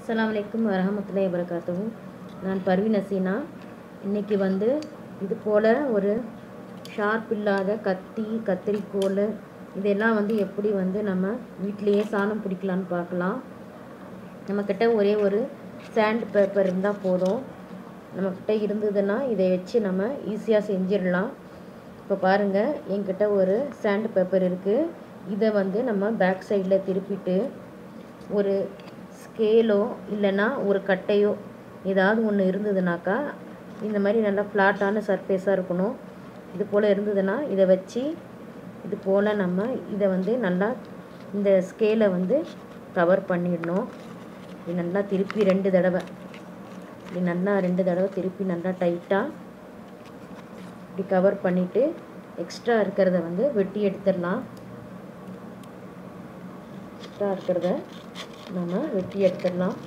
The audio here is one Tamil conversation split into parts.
அஸ்ஸலாமு அலைக்கும் வரஹமத்துல்லாஹி வபரகாத்துஹு நான் பர்வீன் ஹசீனா இன்றைக்கி வந்து இது போல் ஒரு ஷார்ப் இல்லாத கத்தி கத்திரிக்கோல் இதெல்லாம் வந்து எப்படி வந்து நம்ம வீட்டிலையே சாணம் பிடிக்கலான்னு பார்க்கலாம் நம்மக்கிட்ட ஒரே ஒரு சாண்ட் பேப்பர் இருந்தால் போதும் நம்மக்கிட்ட இருந்ததுன்னா இதை வச்சு நம்ம ஈஸியாக செஞ்சிடலாம் இப்போ பாருங்கள் என்கிட்ட ஒரு சாண்ட் பேப்பர் இருக்குது இதை வந்து நம்ம பேக் சைடில் திருப்பிட்டு ஒரு ஸ்கேலோ இல்லைன்னா ஒரு கட்டையோ ஏதாவது ஒன்று இருந்ததுனாக்கா இந்த மாதிரி நல்லா ஃப்ளாட்டான சர்ஃபேஸாக இருக்கணும் இது போல் இருந்ததுன்னா இதை வச்சு இது போல் நம்ம இதை வந்து நல்லா இந்த ஸ்கேலை வந்து கவர் பண்ணிடணும் இது நல்லா திருப்பி ரெண்டு தடவை இப்படி நல்லா ரெண்டு தடவை திருப்பி நல்லா டைட்டாக இப்படி கவர் பண்ணிவிட்டு எக்ஸ்ட்ரா இருக்கிறத வந்து வெட்டி எடுத்துடலாம் எக்ஸ்ட்ரா இருக்கிறத நம்ம வெட்டி எடுத்துடலாம்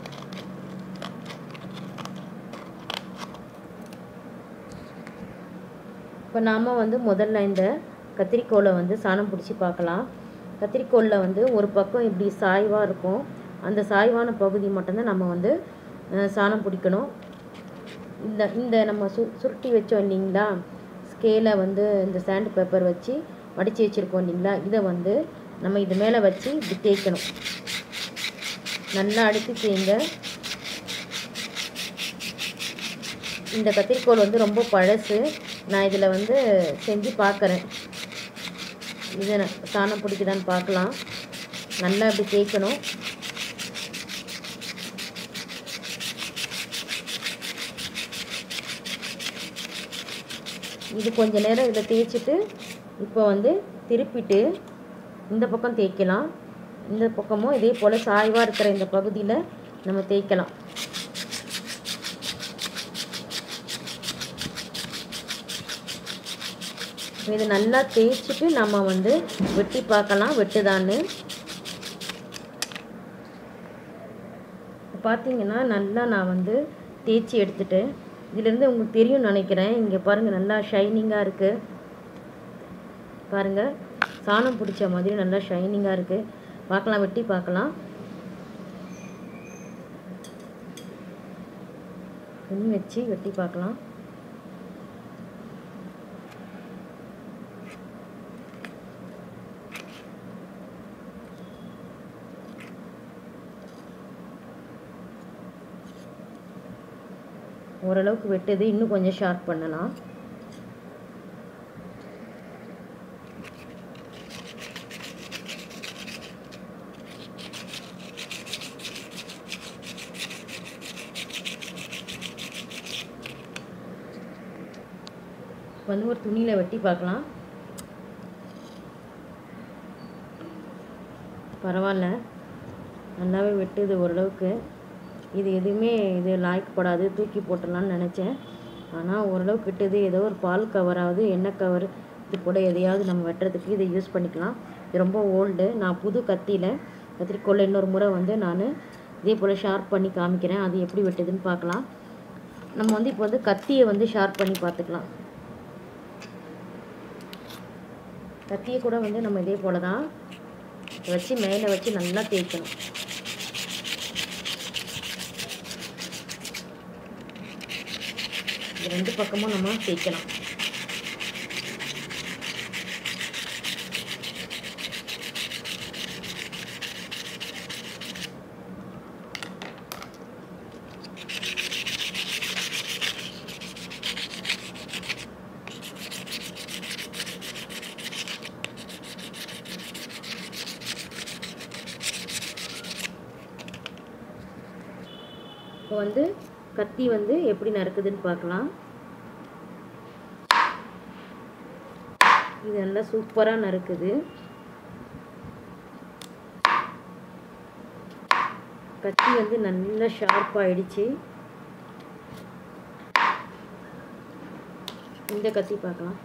இப்போ நாம் வந்து முதல்ல இந்த கத்திரிக்கோலை வந்து சாணம் பிடிச்சி பார்க்கலாம் கத்திரிக்கோலில் வந்து ஒரு பக்கம் இப்படி சாய்வாக இருக்கும் அந்த சாய்வான பகுதி மட்டும்தான் நம்ம வந்து அஹ், சாணம் பிடிக்கணும் இந்த இந்த நம்ம சு சுருட்டி வச்சோம் இல்லைங்களா ஸ்கேலை வந்து இந்த சாண்ட் பேப்பர் வச்சு மடித்து வச்சுருக்கோம் இல்லைங்களா இதை வந்து நம்ம இது மேலே வச்சு இப்படி தேய்க்கணும் நல்லா அடித்து தேய்ங்க இந்த கத்திரிக்கோல் வந்து ரொம்ப பழசு நான் இதில் வந்து செஞ்சு பார்க்குறேன் இதை நான் சாணம் பிடிக்குதான்னு பார்க்கலாம் நல்லா இப்படி தேய்க்கணும் இது கொஞ்ச நேரம் இதில் தேய்ச்சிட்டு இப்போ வந்து திருப்பிட்டு இந்த பக்கம் தேய்க்கலாம் இந்த பக்கமும் இதே போல் சாய்வாக இருக்கிற இந்த பகுதியில் நம்ம தேய்க்கலாம் இது நல்லா தேய்ச்சிட்டு நம்ம வந்து வெட்டி பார்க்கலாம் வெட்டுதான்னு பார்த்தீங்கன்னா நல்லா நான் வந்து தேய்ச்சி எடுத்துட்டேன் இதிலேருந்து உங்களுக்கு தெரியும்னு நினைக்கிறேன் இங்கே பாருங்கள் நல்லா ஷைனிங்காக இருக்குது பாருங்கள் சாணம் பிடிச்ச மாதிரி நல்லா ஷைனிங்காக இருக்குது பார்க்கலாம் வெட்டி பார்க்கலாம் துணி வச்சு வெட்டி பார்க்கலாம் ஓரளவுக்கு வெட்டுது இன்னும் கொஞ்சம் ஷார்ப் பண்ணலாம் வந்து ஒரு துணியில் வெட்டி பார்க்கலாம் பரவாயில்ல நல்லாவே வெட்டுது ஓரளவுக்கு இது எதுவுமே இது லாய்க்கப்படாது தூக்கி போட்டுடலான்னு நினச்சேன் ஆனால் ஓரளவுக்கு கிட்டது ஏதோ ஒரு பால் கவராவது எண்ணெய் கவர் இது கூட எதையாவது நம்ம வெட்டுறதுக்கு இதை யூஸ் பண்ணிக்கலாம் இது ரொம்ப ஓல்டு நான் புது கத்தியில் கத்திரிக்கோலில் இன்னொரு முறை வந்து நான் இதே போல் ஷார்ப் பண்ணி காமிக்கிறேன் அது எப்படி வெட்டுதுன்னு பார்க்கலாம் நம்ம வந்து இப்போ வந்து கத்தியை வந்து ஷார்ப் பண்ணி பார்த்துக்கலாம் கத்தியை கூட வந்து நம்ம இதே போல் தான் வச்சு மேலே வச்சு நல்லா தேய்க்கணும் இது ரெண்டு பக்கமும் நம்ம தேய்க்கலாம் இப்போ வந்து கத்தி வந்து எப்படி நறுக்குதுன்னு பார்க்கலாம் இது நல்லா சூப்பராக நறுக்குது கத்தி வந்து நல்லா ஷார்ப்பாகிடுச்சு இந்த கத்தி பார்க்கலாம்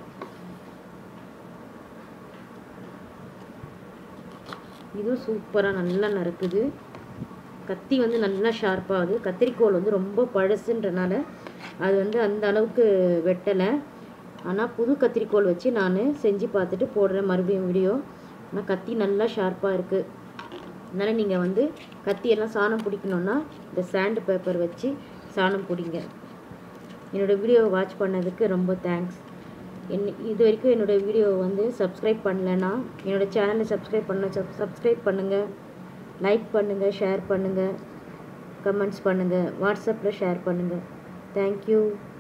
இதுவும் சூப்பராக நல்லா நறுக்குது கத்தி வந்து நல்லா ஷார்ப்பாகுது கத்திரிக்கோல் வந்து ரொம்ப பழசுன்றனால அது வந்து அந்த அளவுக்கு வெட்டலை ஆனால் புது கத்திரிக்கோல் வச்சு நான் செஞ்சு பார்த்துட்டு போடுறேன் மறுபடியும் வீடியோ ஆனால் கத்தி நல்லா ஷார்ப்பாக இருக்குது அதனால் நீங்கள் வந்து கத்தியெல்லாம் சாணம் பிடிக்கணுன்னா இந்த சாண்டு பேப்பர் வச்சு சாணம் பிடிங்க என்னோடய வீடியோவை வாட்ச் பண்ணதுக்கு ரொம்ப தேங்க்ஸ் என் இது வரைக்கும் என்னோடய வீடியோவை வந்து சப்ஸ்கிரைப் பண்ணலைன்னா என்னோடய சேனலை சப்ஸ்கிரைப் பண்ண சப் சப்ஸ்கிரைப் பண்ணுங்கள் லைக் பண்ணுங்கள் ஷேர் பண்ணுங்கள் கமெண்ட்ஸ் பண்ணுங்கள் வாட்ஸ்அப்பில் ஷேர் பண்ணுங்கள் தேங்க்யூ